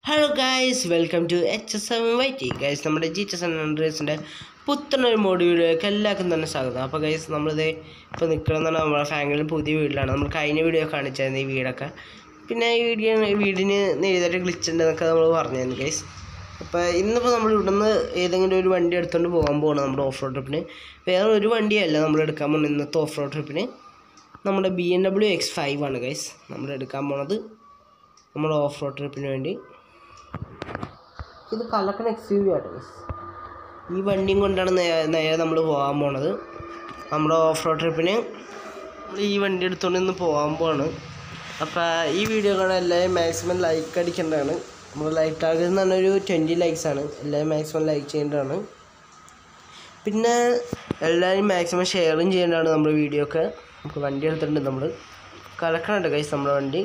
Hello guys welcome to H S M Y T guys നമ്മുടെ G H S N ഹൺഡ്രഡ്സിൻ്റെ പുത്തനൊരു മോഡ്യൂളിലേക്ക് എല്ലാവർക്കും തന്നെ സ്വാഗതം അപ്പോൾ ഗൈസ് നമ്മളിത് ഇപ്പോൾ നിൽക്കണമെന്നാണ് നമ്മുടെ ഫാമിലി പുതിയ വീട്ടിലാണ് നമ്മൾ കഴിഞ്ഞ വീഡിയോ കാണിച്ചായിരുന്നു ഈ വീടൊക്കെ പിന്നെ ഈ വീഡിയോ വീടിന് നേരിട്ട് ഗ്ലിച്ച് ഉണ്ടെന്നൊക്കെ നമ്മൾ പറഞ്ഞായിരുന്നു ഗൈസ് അപ്പോൾ ഇന്നിപ്പോൾ നമ്മൾ ഇവിടുന്ന് ഏതെങ്കിലും ഒരു വണ്ടി എടുത്തുകൊണ്ട് പോകാൻ പോകണം നമ്മുടെ ഓഫ് റോഡ് ട്രിപ്പിന് വേറെ ഒരു വണ്ടിയല്ല നമ്മൾ എടുക്കാൻ പോകുന്നത് ഇന്നത്തെ ഓഫ് റോഡ് ട്രിപ്പിന് നമ്മുടെ B M W X five ആണ് ഗൈസ് നമ്മൾ എടുക്കാൻ പോണത് നമ്മുടെ ഓഫ് റോഡ് ട്രിപ്പിന് വേണ്ടി ഇത് കലക്കൻ എക്സ് യു വി ആട്ടോ guys. ഈ വണ്ടിയും കൊണ്ടാണ് നേരെ നേരെ നമ്മൾ പോകാൻ പോണത് നമ്മുടെ ഓഫ് റോഡ് ട്രിപ്പിന് നമ്മൾ ഈ വണ്ടി എടുത്തുകൊണ്ട് ഇന്ന് പോകാൻ പോവാണ് അപ്പോൾ ഈ വീഡിയോ കാണാൻ എല്ലാവരും മാക്സിമം ലൈക്ക് അടിക്കേണ്ടതാണ് നമ്മൾ ലൈക്ക് ടാർഗറ്റ് എന്ന് പറഞ്ഞാൽ ഒരു ട്വൻറ്റി ലൈക്സ് ആണ് എല്ലാവരും മാക്സിമം ലൈക്ക് ചെയ്യേണ്ടതാണ് പിന്നെ എല്ലാവരും മാക്സിമം ഷെയറും ചെയ്യേണ്ടതാണ് നമ്മുടെ വീഡിയോ ഒക്കെ നമുക്ക് വണ്ടി എടുത്തിട്ടുണ്ട് നമ്മൾ കലക്കണുണ്ട് കൈസ് നമ്മുടെ വണ്ടി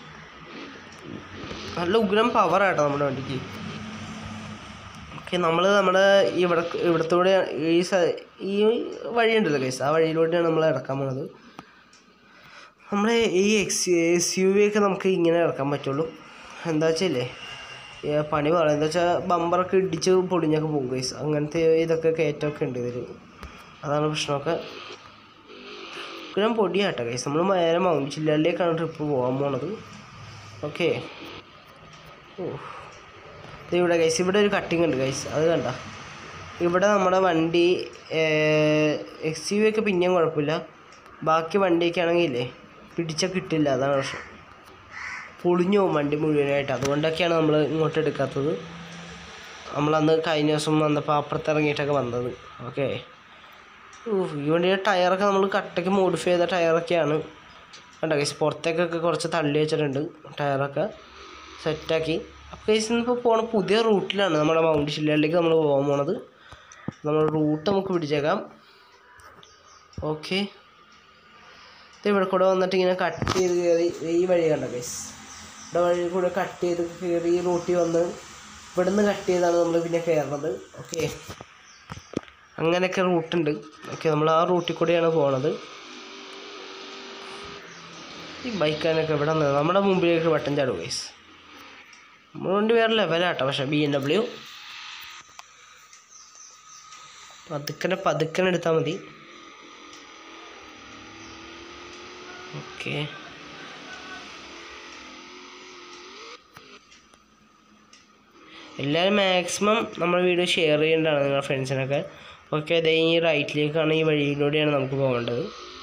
നല്ല ഉഗ്രം പവറാട്ടോ നമ്മുടെ വണ്ടിക്ക് ഓക്കെ നമ്മൾ നമ്മുടെ ഇവിടെ ഇവിടത്തൂടെ ഈ സ ഈ വഴിയുണ്ടല്ലോ കേസ് ആ വഴിയിലൂടെയാണ് നമ്മൾ ഇറക്കാൻ പോണത് നമ്മുടെ ഈ എക്സ് എസ് യു വി ഒക്കെ നമുക്ക് ഇങ്ങനെ ഇറക്കാൻ പറ്റുള്ളൂ എന്താ വെച്ചല്ലേ പണി പറയാം എന്താ വെച്ചാൽ ബമ്പറൊക്കെ ഇടിച്ച് പൊടിഞ്ഞൊക്കെ പോകും കേസ് അങ്ങനത്തെ ഇതൊക്കെ കയറ്റമൊക്കെ ഉണ്ട് ഇതിൽ അതാണ് പ്രശ്നമൊക്കെ ഉഗ്രം പൊടിയാട്ടോ കേസ് നമ്മൾ നേരെ മൗണ്ട് ജില്ലയിലേക്കാണ് ട്രിപ്പ് പോകാൻ പോണത് ഓക്കെ ഓ ഇത് ഇവിടെ ഗൈസ് ഇവിടെ ഒരു കട്ടിങ് ഉണ്ട് ഗൈസ് അത് കണ്ട ഇവിടെ നമ്മുടെ വണ്ടി എക്സ് യു ഒക്കെ പിന്നെയും കുഴപ്പമില്ല ബാക്കി വണ്ടിയൊക്കെ ആണെങ്കിലേ പിടിച്ചാൽ കിട്ടില്ല അതാണ് പ്രശ്നം പൊളിഞ്ഞു പോകും വണ്ടി മുഴുവനായിട്ട് അതുകൊണ്ടൊക്കെയാണ് നമ്മൾ ഇങ്ങോട്ട് എടുക്കാത്തത് നമ്മളന്ന് കഴിഞ്ഞ ദിവസം വന്നപ്പോൾ അപ്പുറത്ത് ഇറങ്ങിയിട്ടൊക്കെ വന്നത് ഓക്കെ ഈ വണ്ടിയുടെ ടയറൊക്കെ നമ്മൾ കട്ടയ്ക്ക് മോഡിഫൈ ചെയ്ത ടയറൊക്കെയാണ് കണ്ട ഗൈസ് പുറത്തേക്കൊക്കെ കുറച്ച് തള്ളി വെച്ചിട്ടുണ്ട് ടയറൊക്കെ സെറ്റാക്കി അപ്പോൾ ഗൈസ് ഇന്നിപ്പോൾ പോണ പുതിയ റൂട്ടിലാണ് നമ്മുടെ മൗണ്ട് ജില്ലയിലേക്ക് നമ്മൾ പോകാൻ പോണത് നമ്മൾ റൂട്ട് നമുക്ക് പിടിച്ചേക്കാം ഓക്കെ ഇത് ഇവിടെ കൂടെ വന്നിട്ട് ഇങ്ങനെ കട്ട് ചെയ്ത് കയറി ഈ വഴി കണ്ട ഗൈസ് ഇവിടെ വഴി കൂടെ കട്ട് ചെയ്ത് കയറി ഈ റൂട്ടിൽ വന്ന് ഇവിടെ നിന്ന് കട്ട് ചെയ്താണ് നമ്മൾ പിന്നെ കയറുന്നത് ഓക്കെ അങ്ങനെയൊക്കെ റൂട്ടുണ്ട് ഓക്കെ നമ്മൾ ആ റൂട്ടിൽ കൂടെയാണ് പോണത് ഈ ബൈക്കാനൊക്കെ ഇവിടെ നിന്ന് നമ്മുടെ മുമ്പിലേക്ക് വട്ടം ചാടും ഗൈസ് നമ്മുടെ വണ്ടി വേറെ ലെവലാട്ടോ പക്ഷേ ബി എം ഡബ്ല്യു പതുക്കനെ പതുക്കനെ എടുത്താൽ മതി ഓക്കെ എല്ലാവരും മാക്സിമം നമ്മുടെ വീഡിയോ ഷെയർ ചെയ്യേണ്ടതാണ് നിങ്ങളുടെ ഫ്രണ്ട്സിനൊക്കെ ഓക്കെ അതേ ഈ റൈറ്റിലേക്കാണ് ഈ വഴിയിലൂടെയാണ് നമുക്ക് പോകേണ്ടത്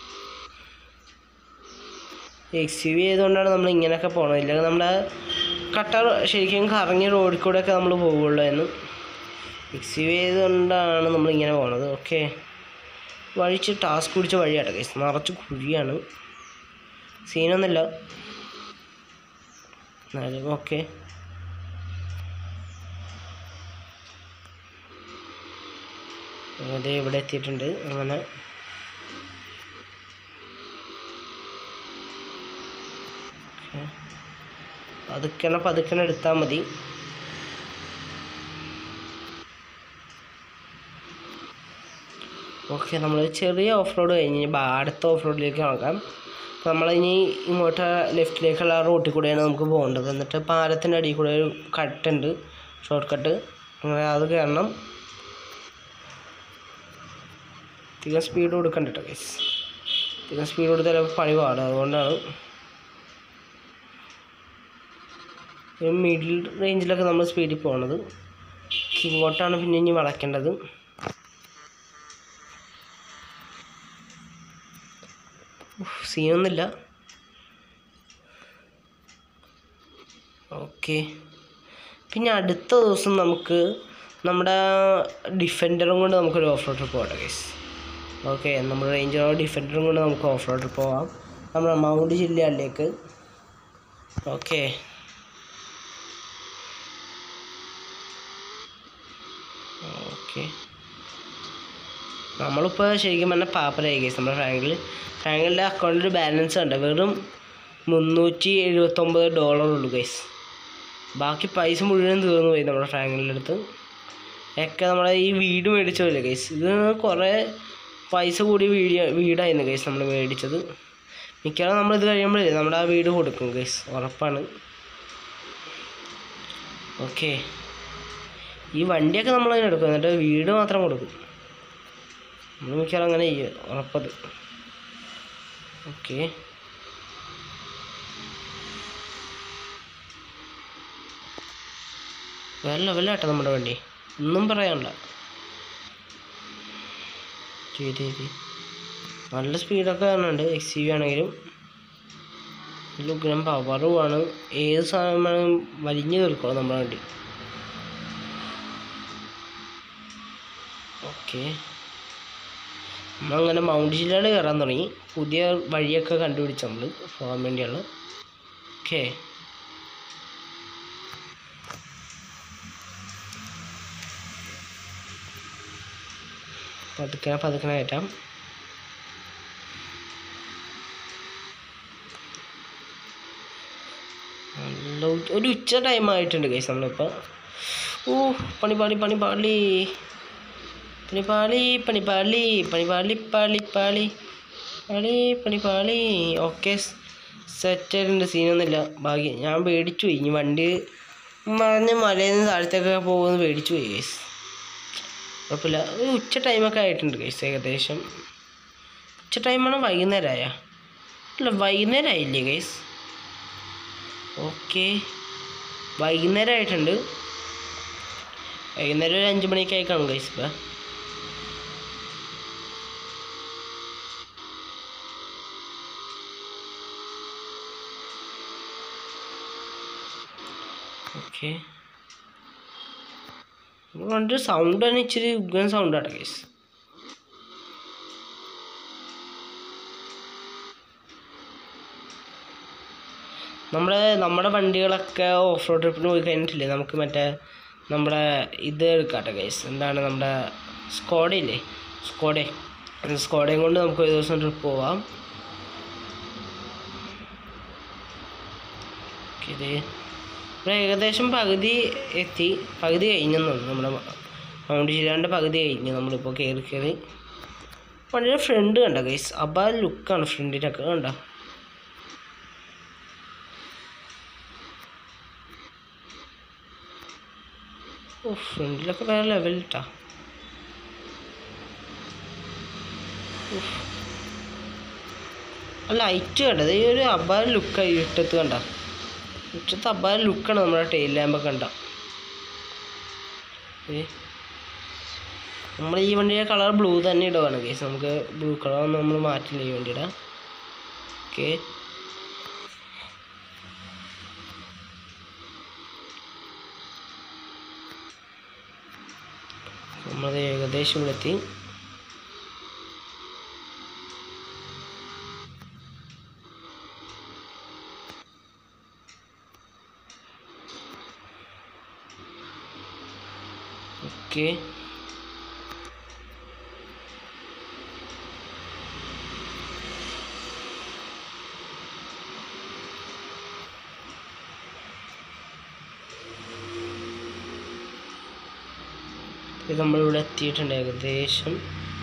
എക്സ് യു വി ആയതുകൊണ്ടാണ് നമ്മൾ ഇങ്ങനെയൊക്കെ പോകണത് ഇല്ലെങ്കിൽ നമ്മുടെ കട്ട ശരിക്കും കറങ്ങിയ റോഡിൽ കൂടെയൊക്കെ നമ്മൾ പോവുള്ളൂ എന്ന് എക്സ് യു വി ആയതുകൊണ്ടാണ് നമ്മൾ ഇങ്ങനെ പോണത് ഓക്കെ വഴിച്ച് ടാസ്ക് പിടിച്ച വഴിയാട്ടോ ഗൈസ് നിറച്ച് കുഴിയാണ് സീനൊന്നുമില്ല എന്നാലും ഓക്കെ അതെ ഇവിടെ എത്തിയിട്ടുണ്ട് അങ്ങനെ പതുക്കനെ പതുക്കനെ എടുത്താൽ മതി ഓക്കെ നമ്മൾ ചെറിയ ഓഫ് റോഡ് കഴിഞ്ഞ് ഇനി ബാ- അടുത്ത ഓഫ് റോഡിലേക്ക് നോക്കാം അപ്പോൾ നമ്മളിനി ഇങ്ങോട്ട് ലെഫ്റ്റിലേക്കുള്ള റൂട്ടിൽ കൂടെയാണ് നമുക്ക് പോകേണ്ടത് എന്നിട്ട് പാലത്തിൻ്റെ അടിയിൽ കൂടെ ഒരു കട്ടുണ്ട് ഷോർട്ട് കട്ട് അങ്ങനെ അത് കയറണം അധികം സ്പീഡ് കൊടുക്കണ്ട കേട്ടോ ഗൈസ് അധികം സ്പീഡ് കൊടുത്താൽ പണി പാടും അതുകൊണ്ടാണ് ഒരു മിഡിൽ റേഞ്ചിലൊക്കെ നമ്മൾ സ്പീഡിൽ പോകണത് ഇങ്ങോട്ടാണ് പിന്നെ ഇനി വളയ്ക്കേണ്ടത് സീനൊന്നുമില്ല ഓക്കെ പിന്നെ അടുത്ത ദിവസം നമുക്ക് നമ്മുടെ ഡിഫൻഡറും കൊണ്ട് നമുക്കൊരു ഓഫ് റോഡ് ട്രിപ്പ് പോകട്ടെ ഗൈസ് ഓക്കെ നമ്മുടെ റേഞ്ചറോ ഡിഫൻഡറും കൊണ്ട് നമുക്ക് ഓഫ് റോഡ് ട്രിപ്പ് പോവാം നമ്മുടെ മൗണ്ട് ജില്ലയിലേക്ക് ഓക്കെ ഓക്കെ നമ്മളിപ്പോൾ ശരിക്കും പറഞ്ഞാൽ പാപ്പരായി കേസ് നമ്മുടെ ഫ്രാങ്കിൽ ഫ്രാങ്കിൻ്റെ അക്കൗണ്ടിൽ ബാലൻസ് ഉണ്ട് വെറും മുന്നൂറ്റി എഴുപത്തൊമ്പത് ഡോളർ ഉള്ളൂ ഗൈസ് ബാക്കി പൈസ മുഴുവൻ തീർന്നു പോയി നമ്മുടെ ഫ്രാങ്കിൻ്റെ അടുത്ത് ഒക്കെ നമ്മളെ ഈ വീട് മേടിച്ചതല്ലേ ഗൈസ് ഇത് കുറേ പൈസ കൂടിയ വീഡിയോ വീടായിരുന്നു ഗൈസ് നമ്മൾ മേടിച്ചത് മിക്കവാറും നമ്മളിത് കഴിയുമ്പോഴേ നമ്മുടെ ആ വീട് കൊടുക്കും ഗൈസ് ഉറപ്പാണ് ഓക്കെ ഈ വണ്ടിയൊക്കെ നമ്മൾ അങ്ങനെ എടുക്കും എന്നിട്ട് വീട് മാത്രം കൊടുക്കും നമ്മൾ മിക്കവാറും അങ്ങനെ ചെയ്യും ഉറപ്പത് ഓക്കെ വേറെ ലെവലാട്ടോ നമ്മുടെ വണ്ടി ഒന്നും പറയാനില്ല ചെയ്ത് ചെയ്ത് നല്ല സ്പീഡൊക്കെ കാണുന്നുണ്ട് എക്സ് യു ആണെങ്കിലും നല്ല ഉഗ്രം പവറുമാണ് ഏത് സാധനം വേണമെങ്കിലും വലിഞ്ഞു തീർക്കണം നമ്മുടെ വണ്ടി ഓക്കെ നമ്മളങ്ങനെ മൗണ്ട് ജില്ലയിൽ കയറാൻ തുടങ്ങി പുതിയ വഴിയൊക്കെ കണ്ടുപിടിച്ച് നമ്മൾ പോകാൻ വേണ്ടിയുള്ള ഓക്കെ പതുക്കെ പതുക്കെ കയറ്റാം നല്ല ഉ- ഒരു ഉച്ച ടൈം ആയിട്ടുണ്ട് കേസ് നമ്മളിപ്പോൾ ഓ പണിപ്പാളി പണിപ്പാളി പണിപ്പാളി പണിപ്പാളി പണിപ്പാളി പാളി പാളി പാളി പണിപ്പാളി ഓക്കെ സെറ്റായിട്ടുണ്ട് സീനൊന്നുമില്ല ഭാഗ്യം ഞാൻ പേടിച്ചു പോയി ഇനി വണ്ടി മറിഞ്ഞ് മലയിൽ നിന്ന് താഴത്തേക്കൊക്കെ പോകുമെന്ന് പേടിച്ചു പോയി കേസ് കുഴപ്പമില്ല ഒരു ഉച്ച ടൈമൊക്കെ ആയിട്ടുണ്ട് കേസ് ഏകദേശം ഉച്ച ടൈമാണോ വൈകുന്നേരമായ അല്ല വൈകുന്നേരം ആയില്ലേ കേസ് ഓക്കെ വൈകുന്നേരം ആയിട്ടുണ്ട് വൈകുന്നേരം ഒരു അഞ്ച് മണിയൊക്കെ ആയി കാണും ഗൈസ് ഇപ്പം ഓക്കെ വണ്ടി സൗണ്ട് തന്നെ ഇച്ചിരി ഉഗ്രൻ സൗണ്ട് ആട്ടെ ഗൈസ് നമ്മുടെ നമ്മുടെ വണ്ടികളൊക്കെ ഓഫ് റോഡ് ട്രിപ്പിന് പോയി കഴിഞ്ഞിട്ടില്ലേ നമുക്ക് മറ്റേ നമ്മുടെ ഇത് എടുക്കാട്ടെ ഗൈസ് എന്താണ് നമ്മുടെ സ്കോഡയില്ലേ സ്കോഡേ സ്കോഡയും കൊണ്ട് നമുക്ക് ഒരു ദിവസം ട്രിപ്പ് പോവാം ഓക്കെ, ഇത് ഇവിടെ ഏകദേശം പകുതി എത്തി പകുതി കഴിഞ്ഞെന്ന് തോന്നുന്നു നമ്മുടെ മൗണ്ട് ജില്ലാണ്ട് പകുതി കഴിഞ്ഞു നമ്മളിപ്പോൾ കയറി കയറി വണ്ടിയുടെ ഫ്രണ്ട് കണ്ട ഗൈസ് അബാ ലുക്കാണ് ഫ്രണ്ടിനൊക്കെ കണ്ട ഓ ഫ്രണ്ടിലൊക്കെ വേറെ ലെവൽ ഇട്ടാ ലൈറ്റ് കണ്ടത് ഈ ഒരു അബാര ലുക്കാണ് ഇരുട്ടത്ത് കണ്ട ഇരുട്ടത്ത് അബാര ലുക്കാണ് നമ്മുടെ ടെയിൽ ലാമ്പൊക്കെ കണ്ട നമ്മൾ ഈ വണ്ടിയുടെ കളർ ബ്ലൂ തന്നെ ഇടുവാണ് കേസ് നമുക്ക് ബ്ലൂ കളർ നമ്മൾ മാറ്റില്ല ഈ വണ്ടിയുടെ ഓക്കെ നമ്മളത് ഏകദേശം ഇവിടെ എത്തി ഓക്കെ ഇത് നമ്മളിവിടെ എത്തിയിട്ടുണ്ട് ഏകദേശം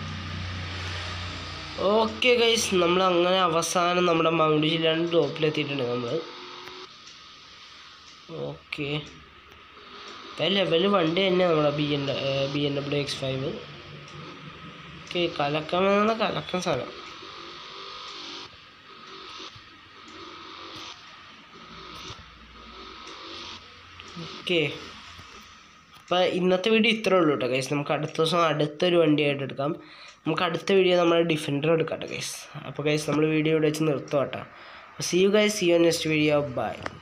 ഓക്കെ ഗൈസ് നമ്മൾ അങ്ങനെ അവസാനം നമ്മുടെ മൗണ്ട് ജില്ലയുടെ ടോപ്പിലെത്തിയിട്ടുണ്ട് നമ്മൾ ഓക്കെ ഇപ്പം ലെവൽ വണ്ടി തന്നെ നമ്മുടെ B N B N W X five okay കലക്കാൻ വേണമെന്ന കലക്കാൻ സാധനം ഓക്കെ അപ്പോൾ ഇന്നത്തെ വീഡിയോ ഇത്രേ ഉള്ളൂ കേട്ടോ ഗൈസ് നമുക്ക് അടുത്ത ദിവസം അടുത്തൊരു വണ്ടിയായിട്ട് എടുക്കാം നമുക്ക് അടുത്ത വീഡിയോ നമ്മുടെ ഡിഫൻഡർ എടുക്കാം കേട്ടോ ഗൈസ് അപ്പോൾ ഗൈസ് നമ്മൾ വീഡിയോ ഇവിടെ വെച്ച് നിർത്തും കേട്ടോ see you guys see you next video by